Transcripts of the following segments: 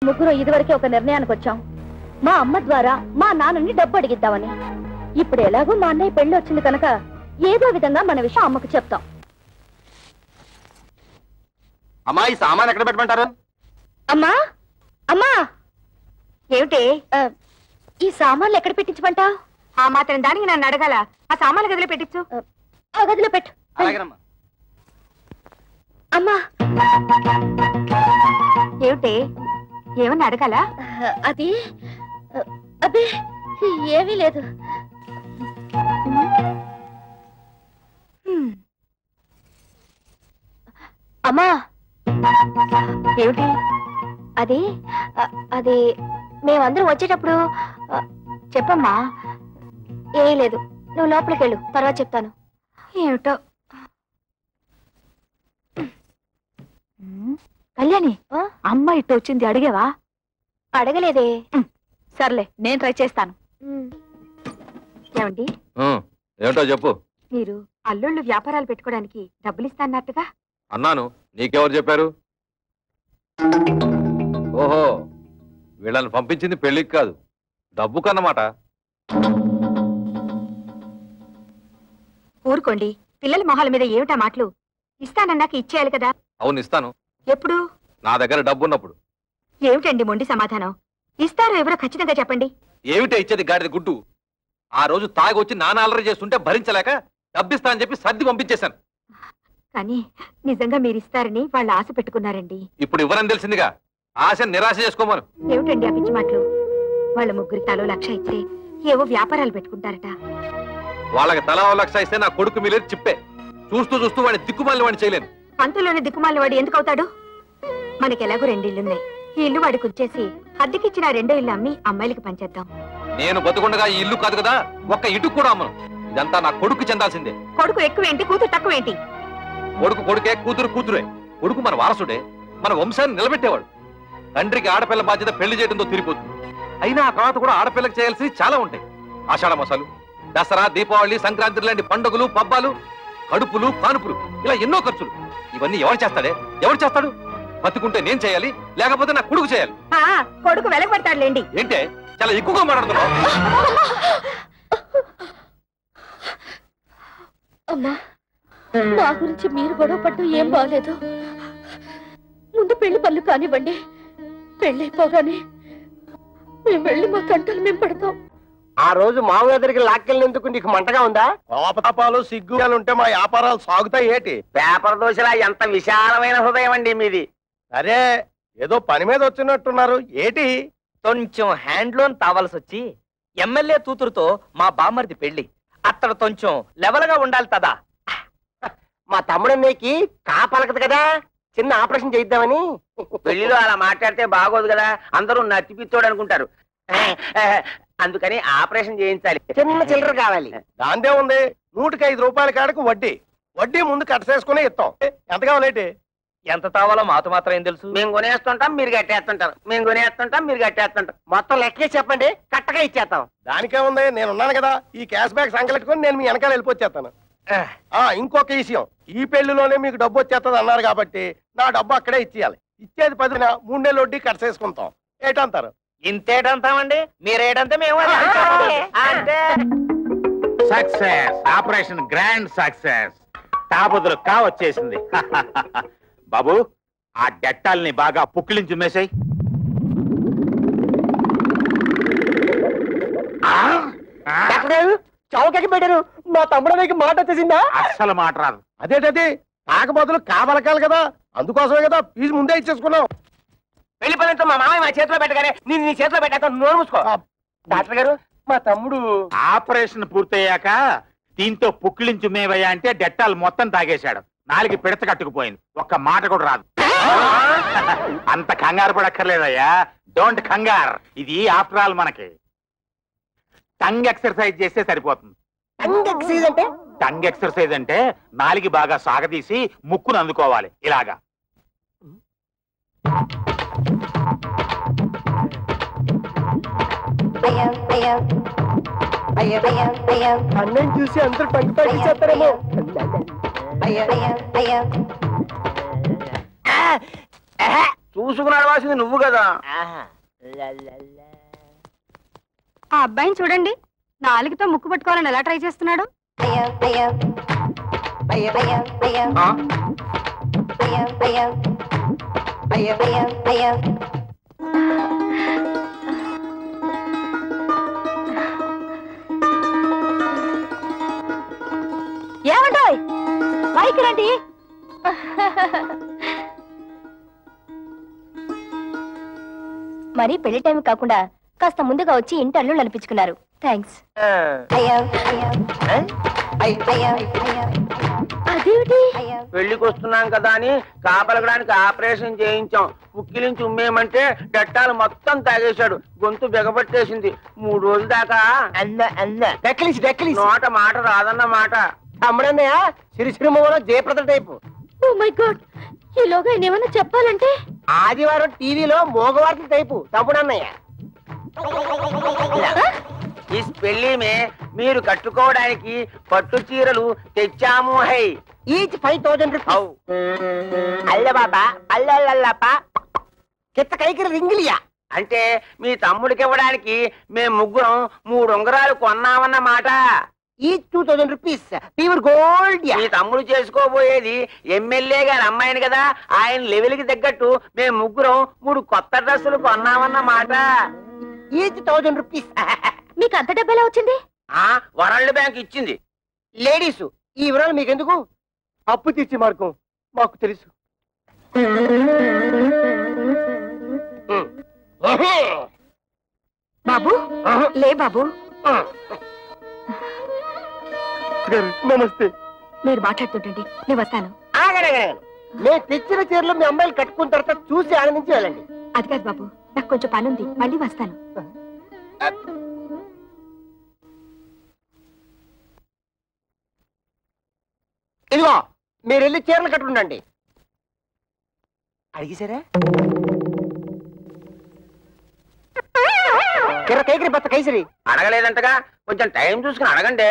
ముగ్గురు ఇదివరకే ఒక నిర్ణయానికి వచ్చాం మా అమ్మ ద్వారా మా నాన్నని డబ్బు అడిగిద్దామని ఇప్పుడు ఎలాగో మా అన్నయ్య పెళ్లి వచ్చింది కనుక ఏదో విధంగా మన విషయం అమ్మకు చెప్తాం అమ్మా ఈ సామాన్ ఎక్కడ పెట్టమంటారు అమ్మా అమ్మా ఏమిటి ఆ, ఈ సామాన్లు ఎక్కడ పెట్టించమంటావు ఆ మాత్రం దానికి నన్ను అడగాల ఆ సామాన్లు గదిలో పెట్టించు ఆ గదిలో పెట్టు అలాగేనమ్మా అమ్మా ఏమిటి ఏమన్నా అడగాల ఆ, అది ఆ, అబ్బే ఏమీ లేదు అమ్మా ఏమిటి అది ఆ, అది మేమందరం వచ్చేటప్పుడు ఆ, చెప్పమ్మా ఏమీ లేదు నువ్వు లోపలికి వెళ్ళు తర్వాత చెప్తాను ఏమిటో ఉమ్, కళ్యాణి ఆ? అమ్మ ఇట్టు వచ్చింది అడిగావా అడగలేదే సర్లే నేను ట్రై చేస్తాను ఏమండి ఏమిటో చెప్పు మీరు అల్లుళ్ళు వ్యాపారాలు పెట్టుకోవడానికి డబ్బులు ఇస్తాన్నట్టుగా అన్నాను నీకెవరు చెప్పారు ఓహో వీళ్ళని పంపించింది పెళ్లికి కాదు డబ్బు కన్నమాట ఊరుకోండి పిల్లల మొహాల మీద ఏమిటా మాటలు ఇస్తానన్నాక ఇచ్చేయాలి కదా అవును ఇస్తాను ఎప్పుడు నా దగ్గర డబ్బు ఉన్నప్పుడు ఏమిటండి మొండి సమాధానం ఇస్తారో ఎవరో ఖచ్చితంగా చెప్పండి ఏమిటే ఇచ్చేది గాడిద గుడ్డు ఆ రోజు తాగి వచ్చి నాన్న అల్లరి చేస్తుంటే భరించలేక డబ్బిస్తా అని చెప్పి సర్ది పంపించేశాను కానీ నిజంగా మీరు ఇస్తారని వాళ్ళు ఆశ పెట్టుకున్నారండి ఇప్పుడు ఇవ్వరని తెలిసిందిగా ఆశ నిరాశ చేసుకోమను ఏమిటండి ఆ పిచ్చి మాటలు వాళ్ళ ముగ్గురి తలో లక్ష ఇస్తే ఏవో వ్యాపారాలు పెట్టుకుంటారట వాళ్ళకి తలా ఓ లక్ష ఇస్తే నా కొడుకు మీలేదు చిప్పే చూస్తూ చూస్తూ వాడిని దిక్కుమాలి వాడిని చేయలేను అంతలోనే దిక్కుమాలి వాడు ఎందుకు అవుతాడు మనకి ఎలాగో రెండు ఇల్లున్నాయి ఈ ఇల్లు వాడికి ఉంచేసి అద్దెకిచ్చిన రెండో ఇల్లు అమ్మి అమ్మాయిలకి పంచేద్దాం నేను బతుకుండగా ఈ ఇల్లు కాదు కదా ఒక్క ఇటుకు కూడా అమ్మను ఇదంతా నా కొడుకు చెందాల్సిందే కొడుకు ఎక్కువేంటి కూతురు తక్కువేంటి కొడుకు కొడుకే కూతురు కూతురే కొడుకు మన వారసుడే మన వంశాన్ని నిలబెట్టేవాడు తండ్రికి ఆడపిల్ల బాధ్యత పెళ్లి చేయడంతో తిరిగిపోతుంది అయినా ఆ తర్వాత కూడా ఆడపిల్లకి చేయాల్సి చాలా ఉంటాయి ఆషాఢ మాసాలు దసరా దీపావళి సంక్రాంతి లాంటి పండుగలు పబ్బాలు కడుపులు కానుపులు ఇలా ఎన్నో ఖర్చులు ఇవన్నీ ఎవరు చేస్తాడే ఎవరు చేస్తాడు బతుకుంటే నేను చేయాలి లేకపోతే నా కొడుకు చేయాలి ఆ, కొడుకు వెలగబడతాడులేండి ఏంటే చాలా ఎక్కువగా మాట్లాడుతున్నావు అమ్మా మా గురించి మీరు గొడవ పడటం ఏం బాగలేదు ముందు పెళ్లి పనులు కానివ్వండి పెళ్ళైపోగానే మేము వెళ్ళి మా కంటలు మేము పడతాం ఆ రోజు మామూలు దగ్గరికి లాక్కెళ్ళినందుకు నీకు మంటగా ఉందా కోపతాపాలు సిగ్గు ఉంటే మా వ్యాపారాలు సాగుతాయి ఏటి పేపర్ దోశలా ఎంత విశాలమైన హృదయం అండి మీది సరే ఏదో పని మీద వచ్చినట్టున్నారు ఏటి కొంచెం హ్యాండ్లోన్ తావాల్సి వచ్చి ఎమ్మెల్యే కూతురుతో మా బామ్మర్ది పెళ్లి అత్తడు కొంచెం లెవెల్గా ఉండాలి తదా మా తమ్ముడన్నయ్యకి కాపలకదు కదా చిన్న ఆపరేషన్ చేయిద్దామని పెళ్లిలో అలా మాట్లాడితే బాగోదు కదా అందరూ నత్తిపిత్తోడు అనుకుంటారు అందుకని ఆపరేషన్ చేయించాలి చిన్న చిల్లర కావాలి దాందే ఉంది నూటికి ఐదు రూపాయల కాడకు వడ్డీ వడ్డీ ముందు కట్టసేసుకుని ఇస్తాం ఎంత కావాలేటి ఎంత తావాలో మాతో మాత్రం ఏం తెలుసు మేము కొనేస్తుంటాం మీరు కట్టేస్తుంటారు మేము కొనేస్తుంటాం మీరు కట్టేస్తుంటాం మొత్తం లెక్కే చెప్పండి కట్టగా ఇచ్చేస్తాం దానికేముంది నేను ఉన్నాను కదా ఈ క్యాష్ బ్యాక్ సంకలెట్టుకొని నేను మీ వెనకాల వెళ్ళిపోచ్చేస్తాను ఆ ఇంకొక విషయం ఈ పెళ్లిలోనే మీకు డబ్బు వచ్చేస్తుంది అన్నారు కాబట్టి నా డబ్బు అక్కడే ఇచ్చేయాలి ఇచ్చేది పదిన మూడు నెలలు వడ్డీ కట్టసేసుకుంటాం ఏటంటారు ఇంతేటంతామండి మీరేటంతే మేము అదే అంటామండి. అంతే సక్సెస్ ఆపరేషన్ గ్రాండ్ సక్సెస్ తాపదులు కా వచ్చేసింది బాబు ఆ డెట్టాల్ని బాగా పుక్కిలించి మేసాయి చౌకకి పెట్టారు మా తమ్ముడు మీకు మాట వచ్చేసిందా అస్సలు మాట రాదు అదేటది కాక బదులు కావలకాలి కదా అందుకోసమే కదా ఫీజు ముందే ఇచ్చేసుకున్నాం పెళ్లి పనులతో మా మామయ్య మా చేతిలో పెట్టగానే నేను నీ చేతిలో పెట్టాక నోరు మూసుకో డాక్టర్ గారు మా తమ్ముడు ఆపరేషన్ పూర్తయ్యాక దీంతో పుక్కిలించు మేవయ్యా అంటే డెట్టాల్ మొత్తం తాగేశాడు నాలుగు పిడత కట్టుకుపోయింది ఒక్క మాట కూడా రాదు అంత కంగారు పడక్కర్లేదయ్యా డోంట్ కంగార్ ఇది ఆఫ్టర్ ఆల్ మనకి టంగ్ ఎక్సర్సైజ్ చేస్తే సరిపోతుంది ఎక్సైజ్ అంటే టంగ్ ఎక్సర్సైజ్ అంటే నాలిగి బాగా సాగదీసి ముక్కును అందుకోవాలి ఇలాగా అన్నయ్య చూసి అందరూ పంగి పండించేస్తారేమో చూసుకుని నడవాల్సింది నువ్వు కదా ఆ అబ్బాయిని చూడండి నాలుగుతో ముక్కు పట్టుకోవాలని ఎలా ట్రై చేస్తున్నాడు ఆ? ఏమంటాయ్ పైకి రండి మరి పెళ్లి టైం కాకుండా కాస్త ముందుగా వచ్చి ఇంటి అల్లు నడిపించుకున్నారు థ్యాంక్స్ ఆ. అదేమిటి పెళ్లికి వస్తున్నాం కదా అని కాపలకడానికి ఆపరేషన్ చేయించాం పుక్కిలించి ఉమ్మేయమంటే డట్టాలు మొత్తం తాగేశాడు గొంతు బిగబట్టేసింది మూడు రోజుల దాకా అన్న అన్న డెక్కలిసి డెక్కలిసి నోట మాట రాదన్న మాట తమ్ముడన్నయ్య సిరిసిరిమలో Jayaprada type oh my god ఈలోగా ఆయన ఏమైనా చెప్పాలంటే ఆదివారం టీవీలో మోగవార్తల టైపు తమ్ముడన్నయ్య ఈ పెళ్లి మే మీరు కట్టుకోవడానికి పట్టు చీరలు తెచ్చాము హై ఈచ్ ఫైవ్ థౌజండ్ రూపీస్ ఔ. అల్ల బాబా అల్లల్లప్ప కిత్త కైకి రింగిలియా అంటే మీ తమ్ముడికి ఇవ్వడానికి మేము ముగ్గురం మూడు ఉంగరాలు కొన్నామన్న మాట each two thousand rupees pure gold మీ తమ్ముడు చేసుకోబోయేది ఎమ్మెల్యే గారి అమ్మాయిని కదా ఆయన లెవెల్ కి తగ్గట్టు మేము ముగ్గురం మూడు కొత్త డ్రెస్సులు కొన్నామన్న మాట ఈచ్ థౌజండ్ రూపీస్ మీకు అంత డబ్బు ఎలా వచ్చింది ఆ వరల్డ్ బ్యాంక్ ఇచ్చింది లేడీస్ ఈ వివరాలు మీకెందుకు అప్పు తెచ్చి మార్గం మాకు తెలుసు బాబు లే బాబు నమస్తే మీరు మాట్లాడుతుంటండి నేను వస్తాను ఆగడగడ మేము తెచ్చిన చీరలు మీ అమ్మాయిలు కట్టుకున్న తర్వాత చూసి ఆనందించి వెళ్ళండి అది కాదు బాబు నాకు కొంచెం పని ఉంది మళ్ళీ వస్తాను ఇదిగో మీరు వెళ్ళి చీరలు కట్టుకుండండి అడిగిసారా కిర కైకిరి బత్త కైసరి అడగలేదంటగా కొంచెం టైం చూసుకుని అడగండి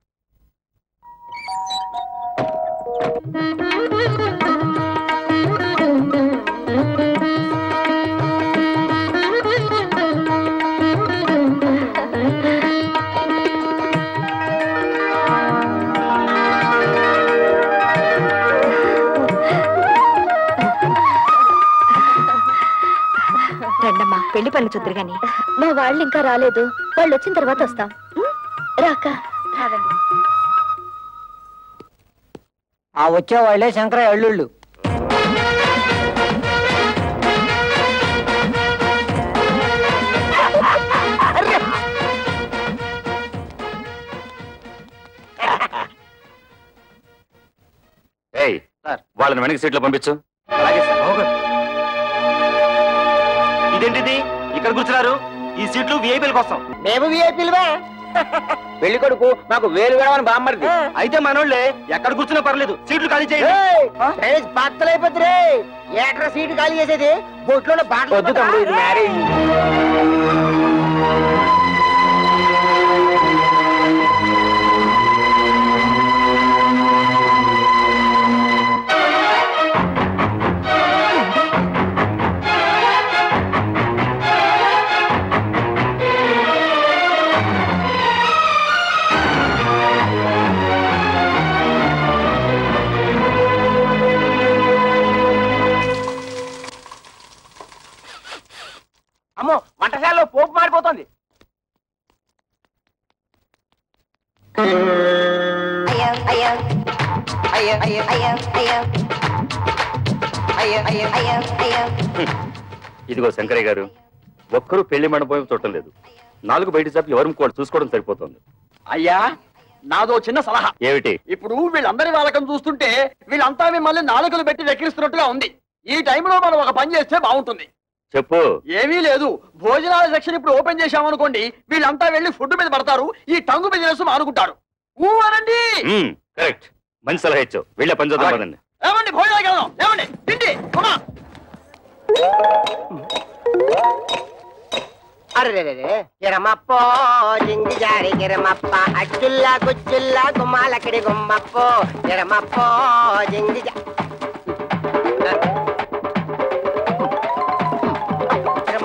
రండమ్మా పెళ్లి పనులు చూద్దరు గాని మా వాళ్ళు ఇంకా రాలేదు వాళ్ళు వచ్చిన తర్వాత వస్తాం ఉం? రాక ఆ వచ్చే వాళ్ళే శంకర అల్లుళ్ళు ఏయ్ వాళ్ళని వెనక సీట్లో పంపించు అలాగే సార్ ఇదేంటిది ఇక్కడ కూర్చున్నారు ఈ సీట్లు విఐపీల కోసం మేము విఐపీలువే పెళ్లి కొడుకు మాకు వేలు వేడమని బామ్మరిది అయితే మనోళ్ళే ఎక్కడ కూర్చున్నా పర్లేదు సీట్లు ఖాళీ చేయండి బట్టలైపోద్ది రే ఏట్రా సీటు ఖాళీ చేసేది బొట్లో బాటలు వద్దు తమ్ముడు ఇది మ్యారేజ్ అమ్మో వంటశాలలో పోపు మారిపోతుంది ఇదిగో శంకరయ్య గారు ఒక్కరూ పెళ్లి మండపం చూడటం లేదు నాలుగు బయట చాపి ఎవరు కూడా చూసుకోవడం సరిపోతుంది అయ్యా నాదో చిన్న సలహా ఏమిటి ఇప్పుడు వీళ్ళందరి వాళ్ళకం చూస్తుంటే వీళ్ళంతా మిమ్మల్ని నాలుకలు పెట్టి వెక్కిరిస్తున్నట్టుగా ఉంది ఈ టైంలో మనం ఒక పని చేస్తే బాగుంటుంది చెప్పు ఏమీ లేదు భోజనాల సెక్షన్ ఇప్పుడు ఓపెన్ చేశామనుకోండి వీళ్ళంతా వెళ్ళి ఫుడ్ మీద పడతారు ఈ టంగు బిజినెస్ మానుకుంటారు ఊ అనండి మ్మ్, కరెక్ట్ మంచి సలహా ఇచ్చావు వెళ్ళే పని చూద్దాం పదండి ఏమండి భోజనాలకు వెళ్దాం ఏమండి తిండి come on. అరే కిరమప్పో జింగి జారి కిరమప్ప అచ్చుల్లా గుచ్చుల్లా గుమ్మాలకిడి గుమ్మప్పో కిరమప్పో జింగి జా-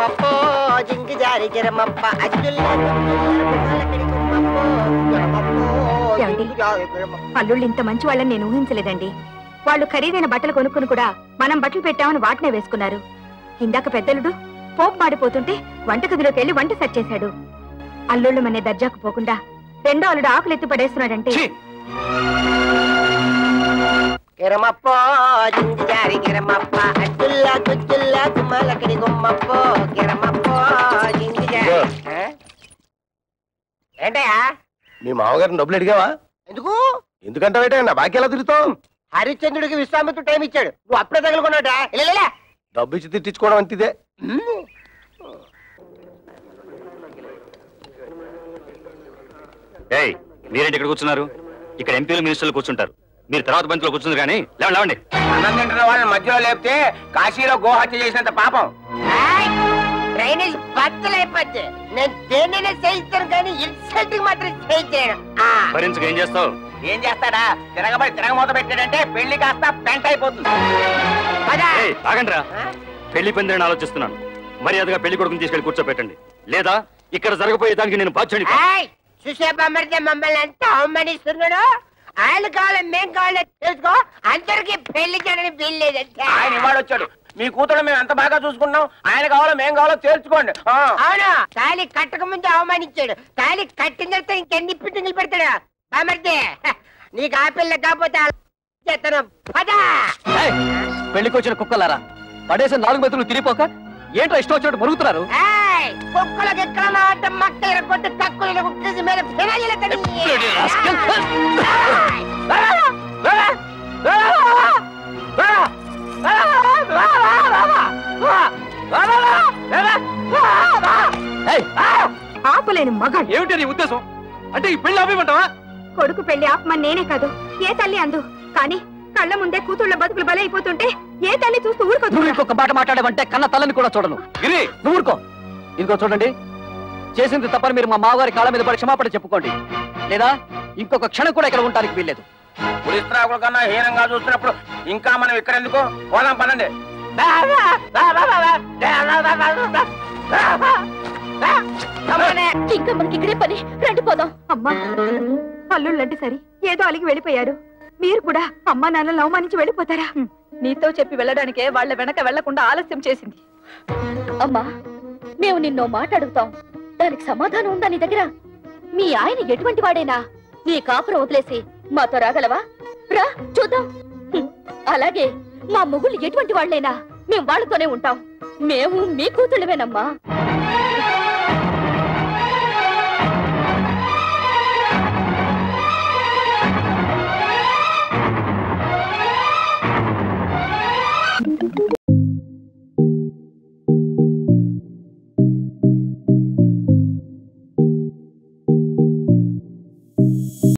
గిరమప్పో జింగి జారి గిరమప్ప అజ్జుల్లా గుమ్మలకడి గుమ్మప్పో గిరమప్పో ఏమండి? జింగి జారి గిరమప్ప. అల్లుళ్ళు ఇంత మంచి వాళ్ళని నేను ఊహించలేదండి వాళ్ళు ఖరీదైన బట్టలు కొనుక్కుని కూడా మనం బట్టలు పెట్టామని వాటినే వేసుకున్నారు ఇందాక పెద్దలుడు పోపు మాడిపోతుంటే వంటగదిలోకి వెళ్లి వంట సెట్ చేశాడు అల్లుళ్ళు మనే దర్జాకు పోకుండా రెండో అల్లుడు ఆకులు ఎత్తి పడేస్తున్నాడంటే ఛీ! గిరమప్పో జింగి జారి గిరమప్ప అజ్జుల్లా గుజ్జుల్లా గుమ్మలకడి గుమ్మప్పో గిరమప్పో జింగి జారి ఇదిగో. ఆ? ఏంటయ్యా మీ మామగారిని డబ్బులు అడిగావా ఎందుకు ఎందుకంటే నా బాకీ ఎలా తిరుగుతావు హరిశ్చంద్రుడికి విశ్వామిత్రుడు టైం ఇచ్చాడు నువ్వు అప్పుడే తగులుకున్నాడా ఇలా డబ్బు ఇచ్చి తిట్టించుకోవడం అంతిదే ఏయ్ మీరేంటి ఇక్కడ కూర్చున్నారు ఇక్కడ ఎంపీలు మినిస్టర్లు కూర్చుంటారు మీరు తర్వాత బంతిలో కూర్చున్నారు కానీ లేవండి లేవండి అన్నం తింటున్న వాళ్ళని మధ్యలో లేపితే కాశీలో గోహత్య చేసినంత పాపం డ్రైనేజ్ బద్దలైపోద్ది నేను దేన్నైనా చేయిస్తాను కానీ ఇన్సల్ట్ మాత్రం చేయించాను భరించక ఏం చేస్తావు ఏం చేస్తాడా తిరగబడి తిరగమూత పెట్టాడంటే పెళ్లి కాస్త పెంట అయిపోతుంది పదా. ఏయ్ ఆగండ్రా ఆ? పెళ్లి పందిరని ఆలోచిస్తున్నాను మర్యాదగా పెళ్లి కొడుకుని తీసుకెళ్లి కూర్చోబెట్టండి లేదా ఇక్కడ జరగబోయే దానికి నేను బాధ్యుని ఏయ్, చూసే బొమ్మడితే మమ్మల్ని ఎంత అవమానిస్తున్నాడు ఆయన కావాలి మేం కావాలి తెలుసుకో అందరికి పెళ్లి చేయడానికి వీల్లేదంటే ఆయన ఇవాడు వచ్చాడు మీ కూతురు మేము ఎంత బాగా చూసుకున్నాం ఆయన కావాలో మేం కావాలో తేల్చుకోండి అవును తాళి కట్టక ముందు అవమానించాడు తాళి కట్టిన తర్వాత ఇంకెన్ని పిట్టింగులు పెడతాడు బామర్దే నీకు ఆ పిల్ల కాకపోతే ఆ చేస్తాను పదా పెళ్లికి వచ్చిన కుక్కలారా పడేసిన నాలుగు మెతులు తిరిగిపోక ఏంటో ఇష్టం వచ్చినట్టు మరుగుతున్నారు ఏయ్, కుక్కలకి ఎక్కడ మాట మక్కలు కొట్టి కక్కులు కుక్కసి మీద ఫినాయిల్ ఆపలేని మగాడు ఏమిటి నీ ఉద్దేశం అంటే ఈ పెళ్లి ఆపేయమంటావా కొడుకు పెళ్లి ఆపమని నేనే కాదు ఏ తల్లి అందు కానీ కళ్ళ ముందే కూతుళ్ళ బతుకులు బలైపోతుంటే ఏ తల్లి చూస్తూ ఊరుకోదు నువ్వు ఇంకొక మాట మాట్లాడమంటే కన్న తల్లని కూడా చూడను గిరి నువ్వు ఊరుకో ఇదిగో చూడండి చేసింది తప్పని మీరు మా మామగారి కాళ్ళ మీద పడి క్షమాపణ చెప్పుకోండి లేదా ఇంకొక క్షణం కూడా ఇక్కడ ఉండడానికి వీల్లేదు పులిస్త్రాకుల కన్నా హీనంగా చూస్తున్నప్పుడు ఇంకా మనం ఇక్కడ ఎందుకు పోదాం పనండి ఇంకా మనకి ఇక్కడే పని రండి పోదాం అమ్మా అల్లుళ్ళంటే సరి ఏదో అలిగి వెళ్ళిపోయారు మీరు కూడా అమ్మా నాన్నలు అవమానించి వెళ్ళిపోతారా నీతో చెప్పి వెళ్ళడానికే వాళ్ళ వెనక వెళ్లకుండా ఆలస్యం చేసింది అమ్మా మేము నిన్నో మాట అడుగుతాం దానికి సమాధానం ఉందా నీ దగ్గర మీ ఆయన ఎటువంటి వాడేనా నీ కాపురం వదిలేసి మాతో రాగలవా రా చూద్దాం హ్మ్. అలాగే మా మొగుళ్ళు ఎటువంటి వాళ్ళైనా మేము వాళ్ళతోనే ఉంటాం మేము మీ కూతుళ్ళవేనమ్మా